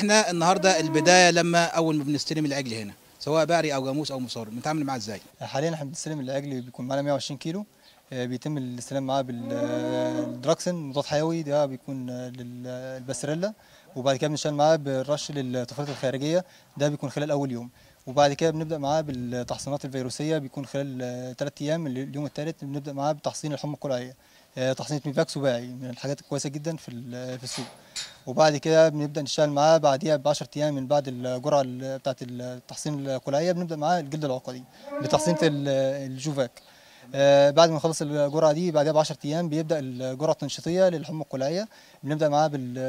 احنا النهارده البدايه لما اول ما بنستلم العجل هنا سواء بقري او جاموس او مصار بنتعامل معاه ازاي حاليا احنا بنستلم العجل بيكون معانا 120 كيلو آه، بيتم الاستلام معاه بالدراكسن مضاد حيوي ده بيكون آه، للباسريلا وبعد كده بنشتغل معاه بالرش للطفولات الخارجيه ده بيكون خلال اول يوم وبعد كده بنبدا معاه بالتحصينات الفيروسيه بيكون خلال ثلاث ايام اليوم الثالث بنبدا معاه بتحصين الحمى القلعيه آه، تحصينه ميفاك سباعي من الحاجات الكويسه جدا في ال- في السوق وبعد كده بنبدا نشتغل معاه بعديها ب 10 ايام من بعد الجرعه ال- بتاعه التحصين القلعيه بنبدا معاه الجلد العقدي بتحصينه ال- الجوفاك آه، بعد ما نخلص الجرعه دي بعدها ب 10 ايام بيبدا الجرعه التنشيطيه للحمى القلعيه بنبدا معاه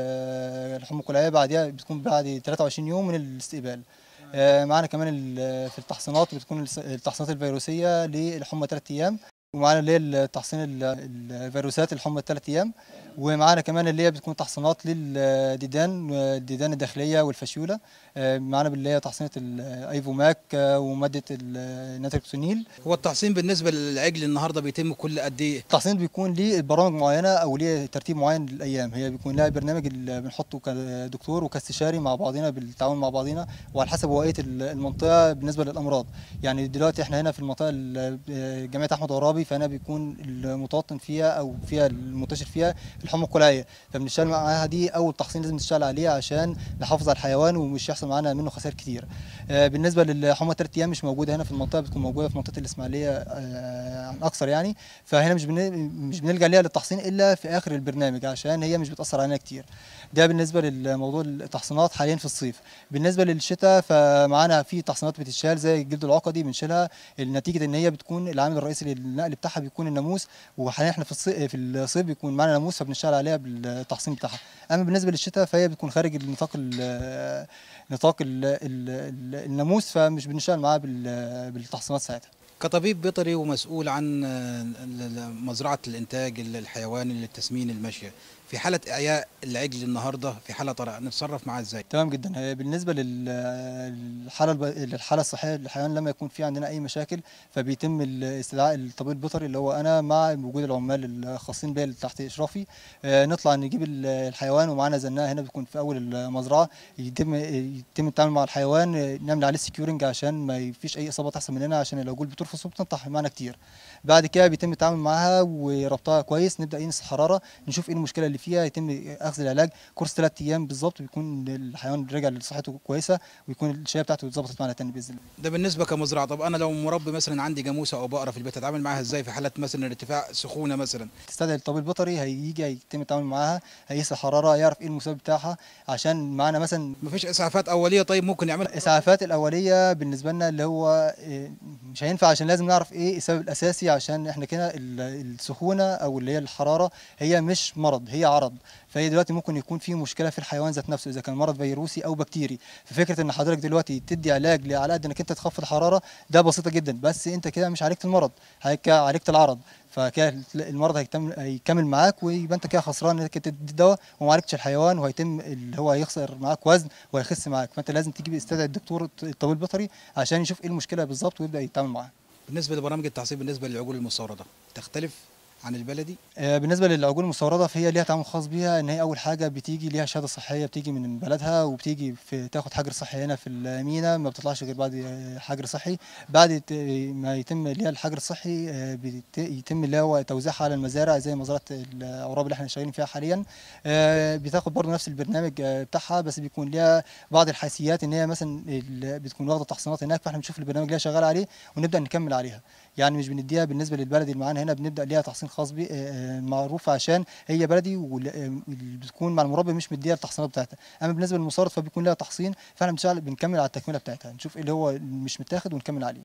بالحمى القلعيه بعدها بتكون بعد 23 يوم من الاستقبال آه، معانا كمان ال- في التحصينات بتكون الس- التحصينات الفيروسيه للحمى 3 ايام ومعانا اللي هي التحصين ال- الفيروسات الحمى ثلاث ايام ومعانا كمان اللي هي بتكون تحصينات للديدان الديدان الداخليه والفاشيولا آه، معانا اللي هي تحصينه الايفوماك آه، وماده الناتريكسونيل هو التحصين بالنسبه للعجل النهارده بيتم كل قد ايه التحصين بيكون ليه برامج معينه او ليه ترتيب معين للايام هي بيكون لها برنامج اللي بنحطه كدكتور وكاستشاري مع بعضنا بالتعاون مع بعضنا وعلى حسب وقايه المنطقه بالنسبه للامراض يعني دلوقتي احنا هنا في المنطقه ال- جامعه احمد عرابي فهنا بيكون المتوطن فيها او فيها المنتشر فيها الحمى القلعيه فبنشتغل معاها دي اول تحصين لازم نشتغل عليه عشان نحافظ على الحيوان ومش يحصل معانا منه خسائر كتير آه، بالنسبه للحمى ثلاث ايام مش موجوده هنا في المنطقه بتكون موجوده في منطقه الاسماعيليه آه، عن اكثر يعني فهنا مش بن- مش بنلجا ليها للتحصين الا في اخر البرنامج عشان هي مش بتاثر علينا كتير ده بالنسبه للموضوع التحصينات حاليا في الصيف بالنسبه للشتاء فمعانا في تحصينات بتتشال زي الجلد العقدي بنشيلها نتيجه ان هي بتكون العامل الرئيسي للنقل بتاعها بيكون الناموس وحاليا احنا في الصيف في الصيف بيكون معانا ناموس فبنشتغل عليها بالتحصين بتاعها اما بالنسبه للشتاء فهي بتكون خارج النطاق ال- نطاق ال- ال- ال- الناموس فمش بنشتغل معاها بال- بالتحصينات ساعتها كطبيب بيطري ومسؤول عن آه، ال- ال- مزرعه الانتاج الحيواني للتسمين الماشيه في حاله اعياء العجل النهارده في حاله طارئه نتصرف معاه ازاي تمام جدا هي بالنسبه لل- للحاله الب- للحاله الصحيه للحيوان لما يكون في عندنا اي مشاكل فبيتم الاستدعاء الطبيب البيطري اللي هو انا مع وجود العمال الخاصين بيا اللي تحت اشرافي آه، نطلع نجيب ال- الحيوان ومعانا زناقه هنا بتكون في اول المزرعه يتم يتم التعامل مع الحيوان آه، نعمل عليه سكيورنج عشان ما فيش اي اصابه تحصل مننا عشان العجول بترفص وبتنطح معانا كتير بعد كده بيتم التعامل معاها وربطها كويس نبدا نقيس الحراره نشوف ايه المشكله اللي فيها يتم اخذ العلاج كورس ثلاث ايام بالظبط بيكون الحيوان رجع لصحته كويسه ويكون الشايه بتاعته اتظبطت معانا تاني باذن الله ده بالنسبه كمزرعه طب انا لو مربي مثلا عندي جاموسه او بقره في البيت اتعامل معاها ازاي في حاله مثلا ارتفاع سخونه مثلا تستدعي الطبيب البيطري هيجي هيتم التعامل معاها هيقيس الحراره يعرف ايه المسبب بتاعها عشان معانا مثلا مفيش اسعافات اوليه طيب ممكن يعملها الاسعافات الاوليه بالنسبه لنا اللي هو إيه، مش هينفع عشان لازم نعرف ايه السبب الاساسي عشان احنا كده ال- السخونه او اللي هي الحراره هي مش مرض هي عرض فهي دلوقتي ممكن يكون في مشكله في الحيوان ذات نفسه اذا كان مرض فيروسي او بكتيري ففكره ان حضرتك دلوقتي تدي علاج ل- على قد انك انت تخفض الحراره ده بسيطه جدا بس انت كده مش عالجت المرض هيك عالجت العرض فكده المرض هيكمل هيكمل معاك ويبقى انت كده خسران انك انت تدي دواء وما عالجتش الحيوان وهيتم اللي هو هيخسر معاك وزن وهيخس معاك فانت لازم تجيب استدعي الدكتور الطبيب البيطري عشان يشوف ايه المشكله بالظبط ويبدا يتعامل معاها بالنسبه لبرامج التحصين بالنسبه للعجول المستورده تختلف عن البلدي آه، بالنسبه للعجول المستورده فهي ليها تعامل خاص بيها ان هي اول حاجه بتيجي ليها شهاده صحيه بتيجي من بلدها وبتيجي في تاخد حجر صحي هنا في المينا ما بتطلعش غير بعد آه، حجر صحي بعد ت- ما يتم ليها الحجر الصحي آه، بت- يتم اللي هو توزيعها على المزارع زي مزرعه العراب اللي احنا شغالين فيها حاليا آه، بتاخد برضه نفس البرنامج آه، بتاعها بس بيكون ليها بعض الحيثيات ان هي مثلا ال- بتكون واخده تحصينات هناك فاحنا بنشوف البرنامج اللي هي شغاله عليه ونبدا نكمل عليها يعني مش بنديها بالنسبه للبلدي اللي معانا هنا بنبدا ليها تحصين خاص بي آه، معروف عشان هي بلدي واللي بتكون مع المربي مش مديها التحصينات بتاعتها اما بالنسبه للمصارف فبيكون لها تحصين فاحنا بنشتغل بنكمل على التكمله بتاعتها نشوف ايه اللي هو مش متاخد ونكمل عليه